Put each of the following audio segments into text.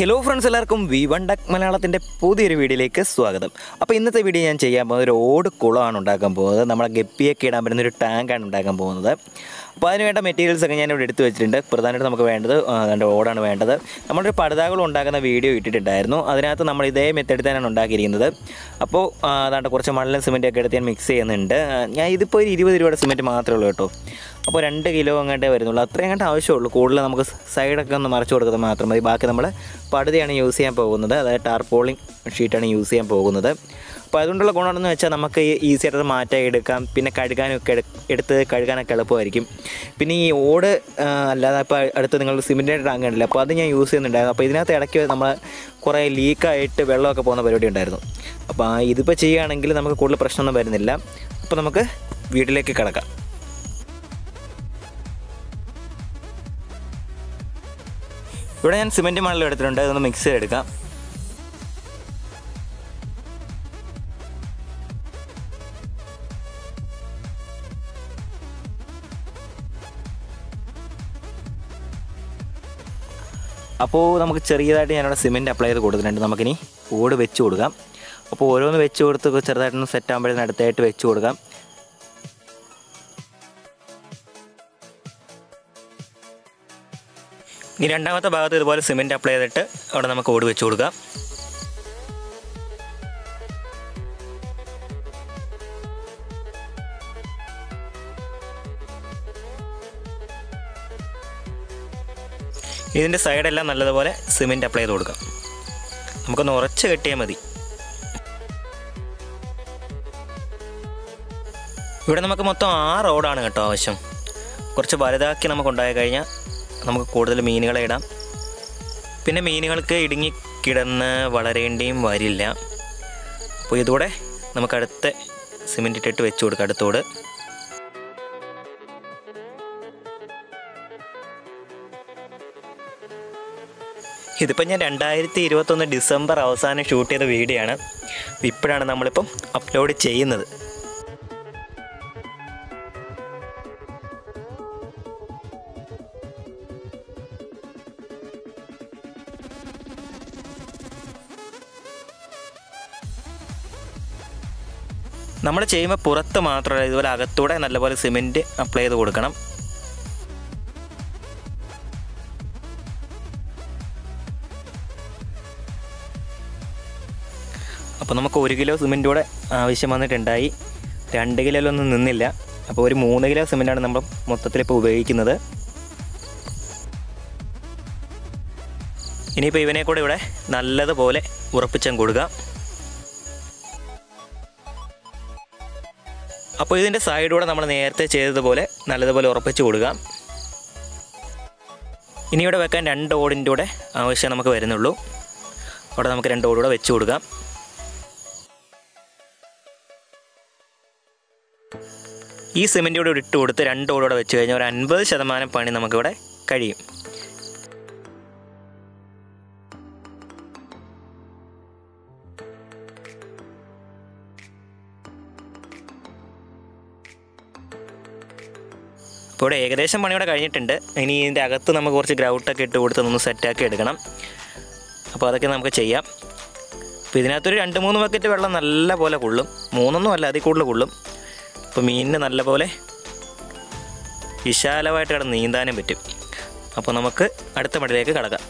hello friends എല്ലാവർക്കും V one duck മലയാളത്തിൻ്റെ പുതിയൊരു വീഡിയോയിലേക്ക് സ്വാഗതം അപ്പോൾ ഇന്നത്തെ വീഡിയോ ഞാൻ ചെയ്യാൻ പോകുന്നത് ഒരു ഓട് കുളമാണ് ഉണ്ടാക്കാൻ പോകുന്നത് നമ്മളെ ഗപ്പിയൊക്കെ ഇടാൻ പറ്റുന്ന ഒരു ടാങ്കാണ് ഉണ്ടാക്കാൻ പോകുന്നത് അപ്പോൾ അതിന് വേണ്ട മെറ്റീരിയൽസ് ഒക്കെ ഞാൻ ഇവിടെ എടുത്ത് വെച്ചിട്ടുണ്ട് പ്രധാനമായിട്ട് നമുക്ക് വേണ്ടത് ആ, രണ്ട് ഓടാണ് വേണ്ടത് നമ്മളൊരു പടുതാകൾ ഉണ്ടാക്കുന്ന വീഡിയോ ഇട്ടിട്ടുണ്ടായിരുന്നു അതിനകത്ത് നമ്മൾ ഇതേ മെത്തേഡിൽ തന്നെയാണ് ഉണ്ടാക്കിയിരിക്കുന്നത് അപ്പോൾ ആ, അതാണ്ട് കുറച്ച് മണലും സിമെൻറ്റൊക്കെ എടുത്ത് ഞാൻ മിക്സ് ചെയ്യുന്നുണ്ട് ആ, ഞാൻ ഇതിപ്പോൾ ഒരു ഇരുപത് രൂപയുടെ സിമെൻറ്റ് മാത്രമേ ഉള്ളൂ കേട്ടോ അപ്പോൾ രണ്ട് കിലോ അങ്ങോട്ടേ വരുന്നുള്ളൂ അത്രയും അങ്ങോട്ട് ആവശ്യമുള്ളൂ കൂടുതൽ നമുക്ക് സൈഡൊക്കെ ഒന്ന് മറച്ചു കൊടുക്കുന്നത് മാത്രം മതി ബാക്കി നമ്മൾ പടുതയാണ് യൂസ് ചെയ്യാൻ പോകുന്നത് അതായത് ടാർപോളിംഗ് ഷീറ്റാണ് യൂസ് ചെയ്യാൻ പോകുന്നത് അപ്പോൾ അതുകൊണ്ടുള്ള ഗുണമെന്ന് വെച്ചാൽ നമുക്ക് ഈസി ആയിട്ട് മാറ്റായി എടുക്കാം പിന്നെ കഴുകാനൊക്കെ എടു- എടുത്ത് കഴുകാനൊക്കെ എളുപ്പമായിരിക്കും പിന്നെ ഈ ഓട് ആ, അല്ലാതെ ഇപ്പോൾ അടുത്ത് നിങ്ങൾ സിമെൻറ്റിൻ്റെ ടാങ്ക് ഉണ്ടല്ലോ അപ്പോൾ അത് ഞാൻ യൂസ് ചെയ്യുന്നുണ്ടായിരുന്നു അപ്പോൾ ഇതിനകത്ത് ഇടയ്ക്ക് നമ്മൾ കുറേ ലീക്കായിട്ട് വെള്ളമൊക്കെ പോകുന്ന പരിപാടി ഉണ്ടായിരുന്നു അപ്പോൾ ആ ഇതിപ്പോൾ ചെയ്യുകയാണെങ്കിൽ നമുക്ക് കൂടുതൽ പ്രശ്നമൊന്നും വരുന്നില്ല അപ്പോൾ നമുക്ക് വീട്ടിലേക്ക് കിടക്കാം ഇവിടെ ഞാൻ സിമെൻറ്റ് മണലും എടുത്തിട്ടുണ്ട് ഇതൊന്ന് മിക്സ് ചെയ്തെടുക്കാം അപ്പോൾ നമുക്ക് ചെറിയതായിട്ട് ഞാനിവിടെ സിമെൻറ്റ് അപ്ലൈ ചെയ്ത് കൊടുത്തിട്ടുണ്ട് നമുക്കിനി ഓട് വെച്ച് കൊടുക്കാം അപ്പോൾ ഓരോന്ന് വെച്ച് കൊടുത്ത് ചെറുതായിട്ടൊന്ന് സെറ്റ് ആകുമ്പോഴത്തേന് അടുത്തായിട്ട് വെച്ച് കൊടുക്കാം ഇനി രണ്ടാമത്തെ ഭാഗത്ത് ഇതുപോലെ സിമെൻറ്റ് അപ്ലൈ ചെയ്തിട്ട് അവിടെ നമുക്ക് ഓട് വെച്ച് കൊടുക്കാം ഇതിൻ്റെ സൈഡെല്ലാം നല്ലതുപോലെ സിമെൻറ്റ് അപ്ലൈ ചെയ്ത് കൊടുക്കാം നമുക്കൊന്ന് ഉറച്ച് കെട്ടിയാൽ മതി ഇവിടെ നമുക്ക് മൊത്തം ആറ് റോഡാണ് കേട്ടോ ആവശ്യം കുറച്ച് വലുതാക്കി നമുക്ക് ഉണ്ടായി കഴിഞ്ഞാൽ നമുക്ക് കൂടുതൽ മീനുകളെ ഇടാം പിന്നെ മീനുകൾക്ക് ഇടുങ്ങി കിടന്ന് വളരേണ്ടിയും വരില്ല അപ്പോൾ ഇതൂടെ നമുക്ക് അടുത്ത സിമെൻറ്റ് ഇട്ടിട്ട് വെച്ച് കൊടുക്കാം അടുത്തോട് ഇതിപ്പോൾ ഞാൻ രണ്ടായിരത്തി ഇരുപത്തൊന്ന് ഡിസംബർ അവസാനം ഷൂട്ട് ചെയ്ത വീഡിയോ ആണ് ഇപ്പോഴാണ് നമ്മളിപ്പം അപ്ലോഡ് ചെയ്യുന്നത് നമ്മൾ ചെയ്യുമ്പോൾ പുറത്ത് മാത്രമല്ല ഇതുപോലെ അകത്തൂടെ നല്ലപോലെ സിമെൻറ്റ് അപ്ലൈ ചെയ്ത് കൊടുക്കണം അപ്പോൾ നമുക്ക് ഒരു കിലോ സിമെൻറ്റ് കൂടെ ആവശ്യം വന്നിട്ടുണ്ടായി രണ്ട് കിലോയിലൊന്നും നിന്നില്ല അപ്പോൾ ഒരു മൂന്ന് കിലോ സിമെൻറ്റാണ് നമ്മൾ മൊത്തത്തിൽ ഇപ്പോൾ ഉപയോഗിക്കുന്നത് ഇനിയിപ്പോൾ ഇവനെ കൂടെ ഇവിടെ നല്ലതുപോലെ ഉറപ്പിച്ചാൽ കൊടുക്കുക അപ്പോൾ ഇതിൻ്റെ സൈഡൂടെ നമ്മൾ നേരത്തെ ചെയ്തതുപോലെ നല്ലതുപോലെ ഉറപ്പിച്ച് കൊടുക്കുക ഇനി ഇവിടെ വെക്കാൻ രണ്ട് ഓടിൻ്റെ കൂടെ ആവശ്യം നമുക്ക് വരുന്നുള്ളൂ അവിടെ നമുക്ക് രണ്ട് ഓടുകൂടെ വെച്ച് കൊടുക്കാം ഈ സിമെൻറ്റ് കൂടെ ഇട്ട് കൊടുത്ത് രണ്ട് ഓടോടെ വെച്ച് കഴിഞ്ഞാൽ ഒരു അൻപത് ശതമാനം പണി നമുക്കിവിടെ കഴിയും ഇപ്പോൾ ഇവിടെ ഏകദേശം പണിയോടെ കഴിഞ്ഞിട്ടുണ്ട് ഇനി ഇതിൻ്റെ അകത്ത് നമുക്ക് കുറച്ച് ഗ്രൗട്ടൊക്കെ ഇട്ട് കൊടുത്ത് ഒന്ന് സെറ്റാക്കി എടുക്കണം അപ്പോൾ അതൊക്കെ നമുക്ക് ചെയ്യാം അപ്പോൾ ഇതിനകത്തൊരു രണ്ട് മൂന്ന് ബക്കറ്റ് വെള്ളം നല്ല പോലെ കൊള്ളും മൂന്നൊന്നും അല്ല അതിൽ കൂടുതൽ കൊള്ളും അപ്പോൾ മീനിന് നല്ല പോലെ വിശാലമായിട്ട് കിടന്ന് നീന്താനും പറ്റും അപ്പോൾ നമുക്ക് അടുത്ത മടിലേക്ക് കടക്കാം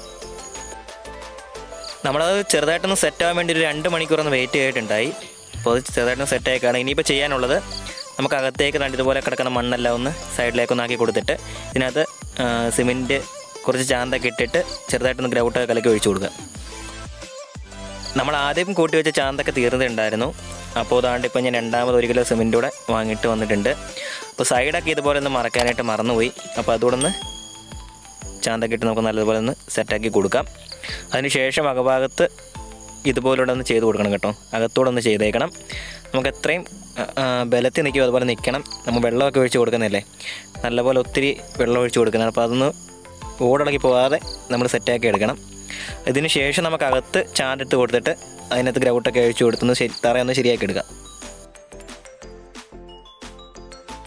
നമ്മളത് ചെറുതായിട്ടൊന്ന് സെറ്റ് ആവാൻ വേണ്ടി ഒരു രണ്ട് മണിക്കൂറൊന്ന് വെയിറ്റ് ചെയ്തിട്ടുണ്ടായി അപ്പോൾ അത് ചെറുതായിട്ടൊന്ന് സെറ്റ് ആയിക്കാണ് ഇനിയിപ്പോൾ ചെയ്യാനുള്ളത് നമുക്ക് അകത്തേക്ക് രണ്ട് ഇതുപോലെ കിടക്കുന്ന മണ്ണെല്ലാം ഒന്ന് സൈഡിലേക്ക് ആക്കി കൊടുത്തിട്ട് ഇതിനകത്ത് സിമെൻറ്റ് കുറച്ച് ചാന്തൊക്കെ ഇട്ടിട്ട് ചെറുതായിട്ടൊന്ന് ഗ്രൗട്ടൊക്കെ കലക്കി ഒഴിച്ചു കൊടുക്കുക നമ്മൾ ആദ്യം കൂട്ടി വെച്ച ചാന്തൊക്കെ തീർന്നിട്ടുണ്ടായിരുന്നു അപ്പോൾ അതാണ്ട് ഇപ്പോൾ ഞാൻ രണ്ടാമത് ഒരു കിലോ സിമെൻറ്റ് കൂടെ വാങ്ങിയിട്ട് വന്നിട്ടുണ്ട് അപ്പോൾ സൈഡൊക്കെ ഇതുപോലെ ഒന്ന് മറക്കാനായിട്ട് മറന്നുപോയി അപ്പോൾ അതുകൂടെ ഒന്ന് ചാന്തൊക്കെ ഇട്ട് നമുക്ക് നല്ലതുപോലെ ഒന്ന് സെറ്റാക്കി കൊടുക്കാം അതിനുശേഷം അകഭാഗത്ത് ഇതുപോലുള്ള ഒന്ന് ചെയ്ത് കൊടുക്കണം കേട്ടോ അകത്തൂടെ ഒന്ന് ചെയ്തേക്കണം നമുക്ക് എത്രയും ആ, ആ, ബലത്തിൽ നിൽക്കും അതുപോലെ നിൽക്കണം നമ്മൾ വെള്ളമൊക്കെ ഒഴിച്ച് കൊടുക്കുന്നില്ലേ നല്ലപോലെ ഒത്തിരി വെള്ളം ഒഴിച്ച് കൊടുക്കുന്നതാണ് അപ്പോൾ അതൊന്ന് ഓടിളക്കി പോകാതെ നമ്മൾ സെറ്റാക്കി എടുക്കണം ഇതിന് ശേഷം നമുക്ക് അകത്ത് ചാണ്ടെടുത്ത് കൊടുത്തിട്ട് അതിനകത്ത് ഗ്രൗട്ടൊക്കെ ഒഴിച്ച് കൊടുത്തൊന്ന് ശരി തറയൊന്ന് ശരിയാക്കി എടുക്കാം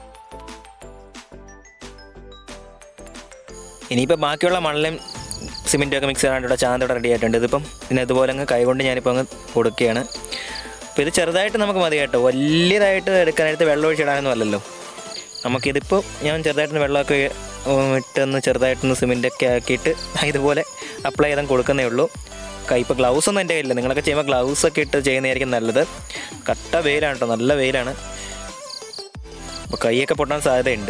ഇനിയിപ്പോൾ ബാക്കിയുള്ള മണലും സിമെൻറ്റും ഒക്കെ മിക്സ് ചെയ്യാനായിട്ട് ചാന്തോടെ റെഡി ആയിട്ടുണ്ട് ഇതിപ്പം പിന്നെ ഇതുപോലെ അങ്ങ് കൈകൊണ്ട് ഞാനിപ്പോൾ അങ്ങ് കൊടുക്കുകയാണ് അപ്പോൾ ഇത് ചെറുതായിട്ട് നമുക്ക് മതി കേട്ടോ വലിയതായിട്ട് എടുക്കാനായിട്ട് വെള്ളം ഒഴിച്ചിടാനൊന്നും അല്ലല്ലോ നമുക്കിതിപ്പോൾ ഞാൻ ചെറുതായിട്ടൊന്ന് വെള്ളമൊക്കെ ഉം, ഇട്ടൊന്ന് ചെറുതായിട്ടൊന്ന് സിമെൻറ്റൊക്കെ ആക്കിയിട്ട് ഇതുപോലെ അപ്ലൈ ചെയ്താൽ കൊടുക്കുന്നേ ഉള്ളൂ കൈ ഇപ്പോൾ ഗ്ലൗസ് ഒന്നും എൻ്റെ കയ്യിലില്ല നിങ്ങളൊക്കെ ചെയ്യുമ്പോൾ ഗ്ലൗസ് ഒക്കെ ഇട്ട് ചെയ്യുന്നതായിരിക്കും നല്ലത് കട്ട വെയിലാണ് കേട്ടോ നല്ല വെയിലാണ് അപ്പോൾ കൈയൊക്കെ പൊട്ടാൻ സാധ്യതയുണ്ട്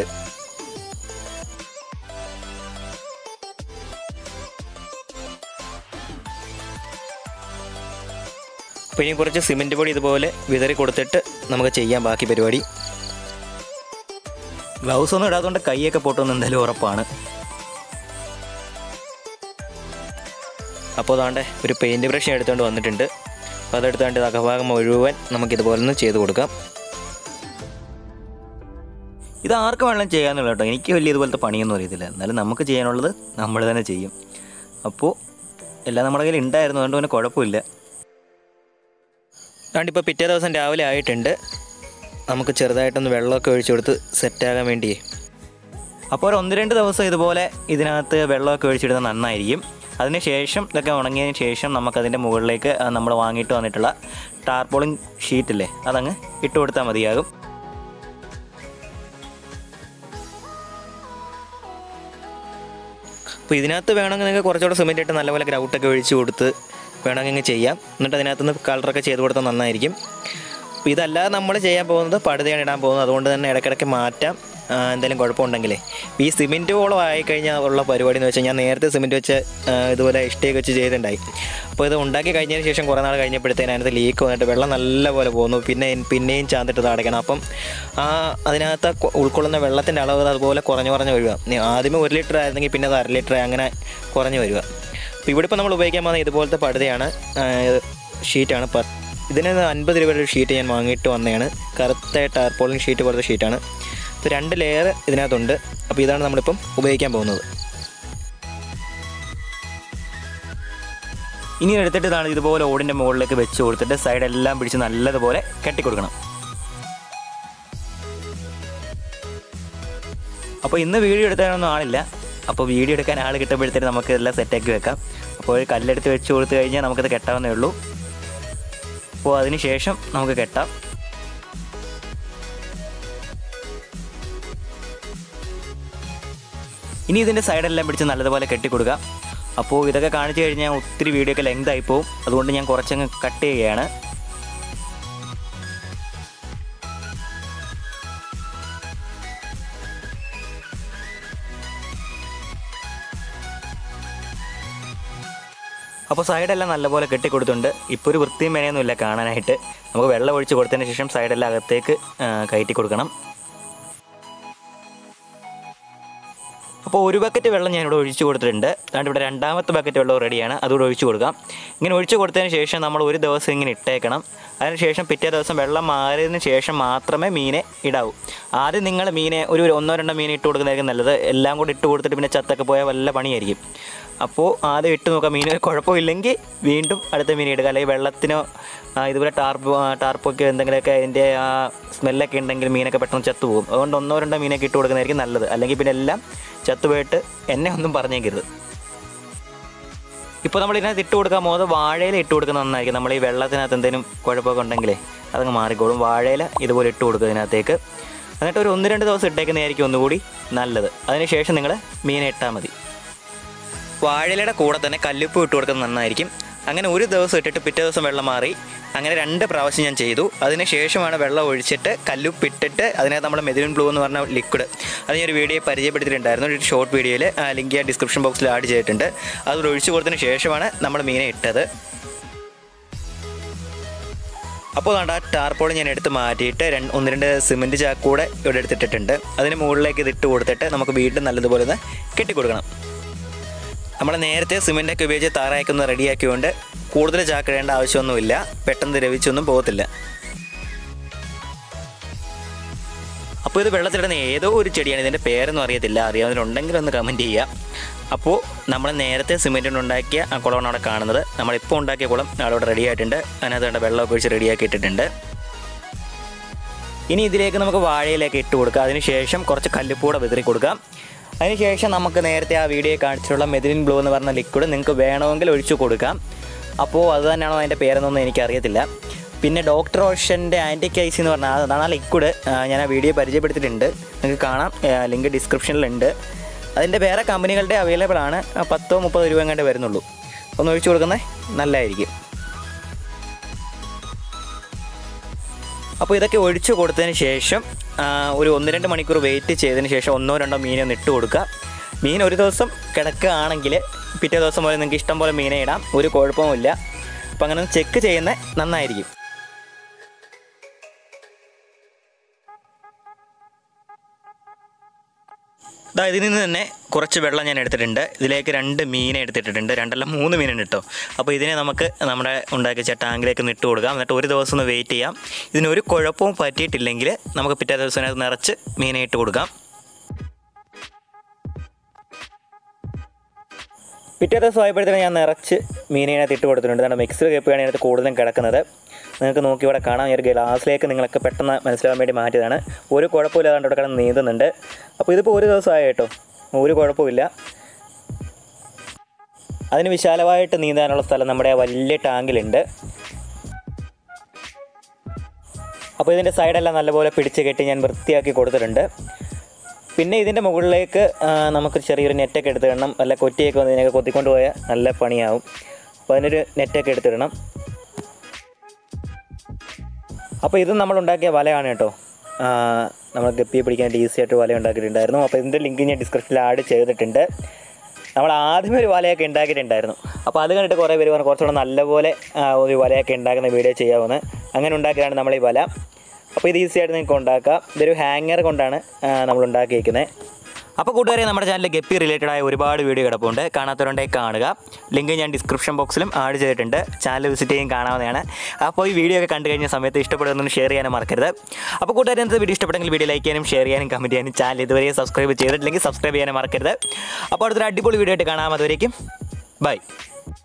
അപ്പോൾ ഇനി കുറച്ച് സിമെൻറ്റ് പൊടി ഇതുപോലെ വിതറി കൊടുത്തിട്ട് നമുക്ക് ചെയ്യാം ബാക്കി പരിപാടി ഗ്ലൗസ് ഒന്നും ഇടാത്തതുകൊണ്ട് കൈയൊക്കെ പൊട്ടുമെന്ന് എന്തായാലും ഉറപ്പാണ് അപ്പോൾ അതാണ്ട് ഒരു പെയിൻറ്റ് ബ്രഷ് എടുത്തുകൊണ്ട് വന്നിട്ടുണ്ട് അപ്പോൾ അതെടുത്തുകൊണ്ട് ഇത് അകഭാഗം മുഴുവൻ നമുക്കിതുപോലെ ഒന്ന് ചെയ്ത് കൊടുക്കാം ഇത് ആർക്ക് വേണമെങ്കിലും ചെയ്യാമെന്നുള്ള കേട്ടോ എനിക്ക് വലിയ ഇതുപോലത്തെ പണിയൊന്നും അറിയത്തില്ല എന്നാലും നമുക്ക് ചെയ്യാനുള്ളത് നമ്മൾ തന്നെ ചെയ്യും അപ്പോൾ എല്ലാം നമ്മുടെ കയ്യിൽ ഉണ്ടായിരുന്നു അതുകൊണ്ട് പിന്നെ കുഴപ്പമില്ല അതുകൊണ്ട് ഇപ്പോൾ പിറ്റേ ദിവസം രാവിലെ ആയിട്ടുണ്ട് നമുക്ക് ചെറുതായിട്ടൊന്ന് വെള്ളമൊക്കെ ഒഴിച്ചു കൊടുത്ത് സെറ്റാകാൻ വേണ്ടിയേ അപ്പോൾ ഒരു ഒന്ന് രണ്ട് ദിവസം ഇതുപോലെ ഇതിനകത്ത് വെള്ളമൊക്കെ ഒഴിച്ചിടുന്നത് നന്നായിരിക്കും അതിന് ശേഷം ഇതൊക്കെ ഉണങ്ങിയതിന് ശേഷം നമുക്കതിൻ്റെ മുകളിലേക്ക് നമ്മൾ വാങ്ങിയിട്ട് വന്നിട്ടുള്ള ടാർപോളിങ് ഷീറ്റില്ലേ അതങ്ങ് ഇട്ട് കൊടുത്താൽ മതിയാകും അപ്പോൾ ഇതിനകത്ത് വേണമെങ്കിൽ നിങ്ങൾക്ക് കുറച്ചുകൂടെ സിമെൻറ്റ് ഇട്ട് നല്ലപോലെ ഗ്രൗട്ടൊക്കെ ഒഴിച്ച് കൊടുത്ത് വേണമെങ്കിൽ ഇങ്ങ് ചെയ്യാം എന്നിട്ട് അതിനകത്തുനിന്ന് കളറൊക്കെ ചെയ്ത് കൊടുത്താൽ നന്നായിരിക്കും അപ്പോൾ ഇതല്ലാതെ നമ്മൾ ചെയ്യാൻ പോകുന്നത് പടുതയാണ് ഇടാൻ പോകുന്നത് അതുകൊണ്ട് തന്നെ ഇടയ്ക്കിടയ്ക്ക് മാറ്റാം ആ, എന്തെങ്കിലും കുഴപ്പമുണ്ടെങ്കിലേ ഈ സിമെൻറ്റ് വോളം ആയിക്കഴിഞ്ഞാൽ ഉള്ള പരിപാടി എന്ന് വെച്ചാൽ ഞാൻ നേരത്തെ സിമെൻറ്റ് വെച്ച് ആ, ഇതുപോലെ ഇഷ്ടയൊക്കെ വെച്ച് ചെയ്തിട്ടുണ്ടായി അപ്പോൾ ഇത് ഉണ്ടാക്കി കഴിഞ്ഞതിന് ശേഷം കുറേ നാൾ കഴിഞ്ഞപ്പോഴത്തേന് അതിനകത്ത് ലീക്ക് വന്നിട്ട് വെള്ളം നല്ലപോലെ പോകുന്നു പിന്നെ പിന്നെയും ചാന്തിട്ട് ഇത് അടയ്ക്കണം അപ്പം ആ അതിനകത്ത് കൊ- ഉൾക്കൊള്ളുന്ന വെള്ളത്തിൻ്റെ അളവ് അതുപോലെ കുറഞ്ഞു കുറഞ്ഞ് വരിക നീ ആദ്യമേ ഒരു ലിറ്റർ ആയിരുന്നെങ്കിൽ പിന്നെ അത് അര ലിറ്റർ അങ്ങനെ കുറഞ്ഞു വരിക അപ്പോൾ ഇവിടെ ഇപ്പോൾ നമ്മൾ ഉപയോഗിക്കാൻ പോകുന്ന ഇതുപോലത്തെ പടുതയാണ് ആ, ഷീറ്റാണ് പ ഇതിന് അൻപത് രൂപയുടെ ഒരു ഷീറ്റ് ഞാൻ വാങ്ങിയിട്ട് വന്നതാണ് കറുത്ത ടാർപോളിൻ ഷീറ്റ് പോലത്തെ ഷീറ്റാണ് അപ്പോൾ രണ്ട് ലെയർ ഇതിനകത്തുണ്ട് അപ്പോൾ ഇതാണ് നമ്മളിപ്പം ഉപയോഗിക്കാൻ പോകുന്നത് ഇനി എടുത്തിട്ട് ഇതാണ് ഇതുപോലെ ഓടിൻ്റെ മുകളിലേക്ക് വെച്ച് കൊടുത്തിട്ട് സൈഡെല്ലാം പിടിച്ച് നല്ലതുപോലെ കെട്ടിക്കൊടുക്കണം അപ്പോൾ ഇന്ന് വീഡിയോ എടുക്കാനൊന്നും ആളില്ല അപ്പോൾ വീഡിയോ എടുക്കാൻ ആൾ കിട്ടുമ്പോഴത്തേക്ക് നമുക്ക് എല്ലാം സെറ്റാക്കി വെക്കാം അപ്പോൾ ഒരു കല്ലെടുത്ത് വെച്ച് കൊടുത്തു കഴിഞ്ഞാൽ നമുക്കത് കെട്ടാവുന്നേ ഉള്ളൂ അപ്പോൾ അതിന് ശേഷം നമുക്ക് കെട്ടാം ഇനി ഇതിൻ്റെ സൈഡെല്ലാം പിടിച്ച് നല്ലതുപോലെ കെട്ടിക്കൊടുക്കാം അപ്പോൾ ഇതൊക്കെ കാണിച്ചു കഴിഞ്ഞാൽ ഒത്തിരി വീഡിയോ ഒക്കെ ലെങ്ത് ആയി പോകും അതുകൊണ്ട് ഞാൻ കുറച്ചങ്ങ് കട്ട് ചെയ്യുകയാണ് അപ്പോൾ സൈഡെല്ലാം നല്ലപോലെ കെട്ടിക്കൊടുത്തുണ്ട് ഇപ്പോൾ ഒരു വൃത്തിയും മെനയൊന്നുമില്ല കാണാനായിട്ട് നമുക്ക് വെള്ളം ഒഴിച്ച് കൊടുത്തതിന് ശേഷം സൈഡെല്ലാം അകത്തേക്ക് ആ, കയറ്റി കൊടുക്കണം അപ്പോൾ ഒരു ബക്കറ്റ് വെള്ളം ഞാനിവിടെ ഒഴിച്ചു കൊടുത്തിട്ടുണ്ട് അതുകൊണ്ട് ഇവിടെ രണ്ടാമത്തെ ബക്കറ്റ് വെള്ളം റെഡിയാണ് അതുകൂടെ ഒഴിച്ചു കൊടുക്കാം ഇങ്ങനെ ഒഴിച്ചു കൊടുത്തതിന് ശേഷം നമ്മൾ ഒരു ദിവസം ഇങ്ങനെ ഇട്ടേക്കണം അതിനുശേഷം പിറ്റേ ദിവസം വെള്ളം മാറിയതിന് ശേഷം മാത്രമേ മീനെ ഇടാവൂ ആദ്യം നിങ്ങൾ മീനെ ഒരു ഒരു ഒന്നോ രണ്ടോ മീനെ ഇട്ട് കൊടുക്കുന്നതായിരിക്കും നല്ലത് എല്ലാം കൂടി ഇട്ട് കൊടുത്തിട്ട് പിന്നെ ചത്തൊക്കെ പോയാൽ വല്ല പണിയായിരിക്കും അപ്പോൾ ആദ്യം ഇട്ട് നോക്കാം മീന് കുഴപ്പമില്ലെങ്കിൽ വീണ്ടും അടുത്ത മീൻ ഇടുക അല്ലെങ്കിൽ വെള്ളത്തിനോ ആ, ഇതുപോലെ ടാർപ്പ് ടാർപ്പൊക്കെ എന്തെങ്കിലുമൊക്കെ അതിൻ്റെ ആ സ്മെല്ലൊക്കെ ഉണ്ടെങ്കിൽ മീനൊക്കെ പെട്ടെന്ന് ചത്തുപോകും അതുകൊണ്ട് ഒന്നോ രണ്ടോ മീനൊക്കെ ഇട്ട് കൊടുക്കുന്നതായിരിക്കും നല്ലത് അല്ലെങ്കിൽ പിന്നെ എല്ലാം ചത്തുപോയിട്ട് എന്നെ ഒന്നും പറഞ്ഞേക്കരുത് ഇപ്പോൾ നമ്മൾ ഇതിനകത്ത് ഇട്ട് കൊടുക്കാൻ പോകുന്നത് വാഴയില ഇട്ട് കൊടുക്കുന്നത് നന്നായിരിക്കും നമ്മൾ ഈ വെള്ളത്തിനകത്ത് എന്തെങ്കിലും കുഴപ്പമൊക്കെ ഉണ്ടെങ്കിലേ അതങ്ങ് മാറിക്കോളും വാഴയില ഇതുപോലെ ഇട്ട് കൊടുക്കുക ഇതിനകത്തേക്ക് എന്നിട്ട് ഒരു ഒന്ന് രണ്ട് ദിവസം ഇട്ടേക്കുന്നതായിരിക്കും ഒന്നുകൂടി നല്ലത് അതിനുശേഷം നിങ്ങൾ മീനെ ഇട്ടാൽ മതി വാഴയിലയുടെ കൂടെ തന്നെ കല്ലുപ്പ് ഇട്ട് കൊടുക്കുന്നത് നന്നായിരിക്കും അങ്ങനെ ഒരു ദിവസം ഇട്ടിട്ട് പിറ്റേ ദിവസം വെള്ളം മാറി അങ്ങനെ രണ്ട് പ്രാവശ്യം ഞാൻ ചെയ്തു അതിന് ശേഷമാണ് വെള്ളം ഒഴിച്ചിട്ട് കല്ലുപ്പ് ഇട്ടിട്ട് അതിനകത്ത് നമ്മൾ മെതിലിൻ ബ്ലൂ എന്ന് പറഞ്ഞ ലിക്വിഡ് അത് ഞാൻ ഒരു വീഡിയോ പരിചയപ്പെടുത്തിയിട്ടുണ്ടായിരുന്നു ഒരു ഷോർട്ട് വീഡിയോയിൽ ലിങ്ക് ഞാൻ ഡിസ്ക്രിപ്ഷൻ ബോക്സിൽ ആഡ് ചെയ്തിട്ടുണ്ട് അത് ഒഴിച്ചു കൊടുത്തതിന് ശേഷമാണ് നമ്മൾ മീനെ ഇട്ടത് അപ്പോൾ വേണ്ട ആ ടാർപോൾ ഞാൻ എടുത്ത് മാറ്റിയിട്ട് രണ്ട് ഒന്ന് രണ്ട് സിമെൻറ്റ് ചാക്കൂടെ ഇവിടെ എടുത്തിട്ടിട്ടുണ്ട് അതിന് മുകളിലേക്ക് ഇത് ഇട്ട് കൊടുത്തിട്ട് നമുക്ക് വീണ്ടും നല്ലതുപോലെ ഒന്ന് കെട്ടിക്കൊടുക്കണം നമ്മൾ നേരത്തെ സിമെൻ്റൊക്കെ ഉപയോഗിച്ച് താറായൊക്കെ ഒന്ന് റെഡിയാക്കിക്കൊണ്ട് കൂടുതൽ ചാക്കിടേണ്ട ആവശ്യമൊന്നുമില്ല പെട്ടെന്ന് ദ്രവിച്ചൊന്നും പോകത്തില്ല അപ്പോൾ ഇത് വെള്ളത്തിലിടുന്ന ഏതോ ഒരു ചെടിയാണ് ഇതിൻ്റെ പേരൊന്നും അറിയത്തില്ല അറിയാവുന്നവരുണ്ടെങ്കിൽ ഒന്ന് കമൻറ്റ് ചെയ്യുക അപ്പോൾ നമ്മൾ നേരത്തെ സിമെൻറ്റ് കൊണ്ട് ഉണ്ടാക്കിയ ആ കുളമാണ് അവിടെ കാണുന്നത് നമ്മളിപ്പോൾ ഉണ്ടാക്കിയ കുളം അവിടെ റെഡി ആയിട്ടുണ്ട് അതിനകത്ത് വേണ്ട വെള്ളമൊക്കെ ഒഴിച്ച് റെഡിയാക്കി ഇട്ടിട്ടുണ്ട് ഇനി ഇതിലേക്ക് നമുക്ക് വാഴയിലേക്ക് ഇട്ട് കൊടുക്കുക അതിനുശേഷം കുറച്ച് കല്ലുപ്പൂടെ വിതറി കൊടുക്കാം അതിനുശേഷം നമുക്ക് നേരത്തെ ആ വീഡിയോ കാണിച്ചിട്ടുള്ള മെതിലിൻ ബ്ലൂ എന്ന് പറഞ്ഞ ലിക്വിഡ് നിങ്ങൾക്ക് വേണമെങ്കിൽ ഒഴിച്ചു കൊടുക്കാം അപ്പോൾ അത് തന്നെയാണോ അതിൻ്റെ പേരെന്നൊന്നും എനിക്കറിയത്തില്ല പിന്നെ ഡോക്ടർ ഓഷൻ്റെ ആൻറ്റിക്കൈസ് എന്ന് പറഞ്ഞാൽ അതാണ് ആ ലിക്വിഡ് ഞാൻ ആ വീഡിയോ പരിചയപ്പെടുത്തിയിട്ടുണ്ട് നിങ്ങൾക്ക് കാണാം ലിങ്ക് ഡിസ്ക്രിപ്ഷനിലുണ്ട് അതിൻ്റെ വേറെ കമ്പനികളുടെ അവൈലബിൾ ആണ് ആ, പത്തോ മുപ്പതോ രൂപ എങ്ങാണ്ട് വരുന്നുള്ളൂ ഒന്ന് ഒഴിച്ചു കൊടുക്കുന്നത് നല്ലതായിരിക്കും അപ്പോൾ ഇതൊക്കെ ഒഴിച്ചു കൊടുത്തതിന് ശേഷം ആ, ഒരു ഒന്ന് രണ്ട് മണിക്കൂർ വെയിറ്റ് ചെയ്തതിന് ശേഷം ഒന്നോ രണ്ടോ മീനെ ഒന്ന് ഇട്ട് കൊടുക്കുക മീൻ ഒരു ദിവസം കിടക്കുകയാണെങ്കിൽ പിറ്റേ ദിവസം പോലെ നിങ്ങൾക്ക് ഇഷ്ടം പോലെ മീനെ ഇടാം ഒരു കുഴപ്പവുമില്ല അപ്പോൾ അങ്ങനെ ചെക്ക് ചെയ്യുന്നത് നന്നായിരിക്കും ദാ ഇതിൽ നിന്ന് തന്നെ കുറച്ച് വെള്ളം ഞാൻ എടുത്തിട്ടുണ്ട് ഇതിലേക്ക് രണ്ട് മീനെ എടുത്തിട്ടുണ്ട് രണ്ടല്ല മൂന്ന് മീനുണ്ട് കേട്ടോ അപ്പോൾ ഇതിനെ നമുക്ക് നമ്മുടെ ഉണ്ടാക്കി വെച്ച ടാങ്കിലേക്ക് ഒന്ന് ഇട്ട് കൊടുക്കാം എന്നിട്ട് ഒരു ദിവസം ഒന്ന് വെയിറ്റ് ചെയ്യാം ഇതിനൊരു കുഴപ്പവും പറ്റിയിട്ടില്ലെങ്കിൽ നമുക്ക് പിറ്റേ ദിവസം അതിനകത്ത് നിറച്ച് മീനെ ഇട്ട് കൊടുക്കാം പിറ്റേ ദിവസം ആയപ്പോഴത്തേക്കും ഞാൻ നിറച്ച് മീനിനകത്ത് ഇട്ട് കൊടുത്തിട്ടുണ്ട് കാരണം മിക്സർ കേപ്പാണ് ഇതിനകത്ത് കൂടുതലും കിടക്കുന്നത് നിങ്ങൾക്ക് നോക്കി ഇവിടെ കാണാം ഈ ഒരു ഗ്ലാസ്സിലേക്ക് നിങ്ങളൊക്കെ പെട്ടെന്ന് മനസ്സിലാവാൻ വേണ്ടി മാറ്റിയതാണ് ഒരു കുഴപ്പമില്ലാതെ ഇവിടെ കിടന്ന് നീന്തുന്നുണ്ട് അപ്പോൾ ഇതിപ്പോൾ ഒരു ദിവസമായി കേട്ടോ ഒരു കുഴപ്പമില്ല അതിന് വിശാലമായിട്ട് നീന്താനുള്ള സ്ഥലം നമ്മുടെ ആ വലിയ ടാങ്കിലുണ്ട് അപ്പോൾ ഇതിൻ്റെ സൈഡെല്ലാം നല്ലപോലെ പിടിച്ച് കെട്ടി ഞാൻ വൃത്തിയാക്കി കൊടുത്തിട്ടുണ്ട് പിന്നെ ഇതിൻ്റെ മുകളിലേക്ക് ആ, നമുക്ക് ചെറിയൊരു നെറ്റൊക്കെ എടുത്തിടണം വല്ല കൊറ്റിയൊക്കെ വന്ന് ഇതിനൊക്കെ കൊത്തിക്കൊണ്ട് പോയാൽ നല്ല പണിയാവും അപ്പോൾ അതിനൊരു നെറ്റൊക്കെ എടുത്തിടണം അപ്പോൾ ഇത് നമ്മൾ ഉണ്ടാക്കിയ വലയാണ് കേട്ടോ ആ, നമ്മൾ ഗപ്പിയെ പിടിക്കാൻ ഈസി ആയിട്ട് വല ഉണ്ടാക്കിയിട്ടുണ്ടായിരുന്നു അപ്പോൾ ഇതിൻ്റെ ലിങ്ക് ഞാൻ ഡിസ്ക്രിപ്ഷനിൽ ആഡ് ചെയ്തിട്ടുണ്ട് നമ്മൾ ആദ്യമേ ഒരു വലയൊക്കെ ഉണ്ടാക്കിയിട്ടുണ്ടായിരുന്നു അപ്പോൾ അത് കണ്ടിട്ട് കുറേ പേര് പറഞ്ഞു കുറച്ചുകൂടെ നല്ലപോലെ ആ, ഒരു വലയൊക്കെ ഉണ്ടാക്കുന്ന വീഡിയോ ചെയ്യാമെന്ന് അങ്ങനെ ഉണ്ടാക്കിയതാണ് നമ്മൾ ഈ വല അപ്പോൾ ഇത് ഈസി ആയിട്ട് നിങ്ങൾക്ക് ഉണ്ടാക്കാം ഇതൊരു ഹാങ്ങർ കൊണ്ടാണ് ആ, നമ്മൾ ഉണ്ടാക്കിയിരിക്കുന്നത് അപ്പോൾ കൂട്ടുകാരെ നമ്മുടെ ചാനലിൽ ഗപ്പി റിലേറ്റഡ് ആയ ഒരുപാട് വീഡിയോ കിടപ്പുണ്ട് കാണാത്തവരുണ്ടെങ്കിൽ കാണുക ലിങ്ക് ഞാൻ ഡിസ്ക്രിപ്ഷൻ ബോക്സിലും ആഡ് ചെയ്തിട്ടുണ്ട് ചാനൽ വിസിറ്റ് ചെയ്യും കാണാവുന്നതാണ് അപ്പോൾ ഈ വീഡിയോ ഒക്കെ കണ്ടു കഴിഞ്ഞ സമയത്ത് ഇഷ്ടപ്പെടുന്നൊന്നും ഷെയർ ചെയ്യാനും മറക്കരുത് അപ്പോൾ കൂട്ടുകാരെ ഇന്നത്തെ വീഡിയോ ഇഷ്ടപ്പെട്ടെങ്കിൽ വീഡിയോ ലൈക്ക് ചെയ്യാനും ഷെയർ ചെയ്യാനും കമൻറ്റ് ചെയ്യാനും ചാനൽ ഇതുവരെ സബ്സ്ക്രൈബ് ചെയ്തിട്ടില്ലെങ്കിൽ സബ്സ്ക്രൈബ് ചെയ്യാനും മറക്കരുത് അപ്പോൾ അടുത്തൊരു അടിപൊളി വീഡിയോ ആയിട്ട് കാണാം അതുവരേക്കും ബൈ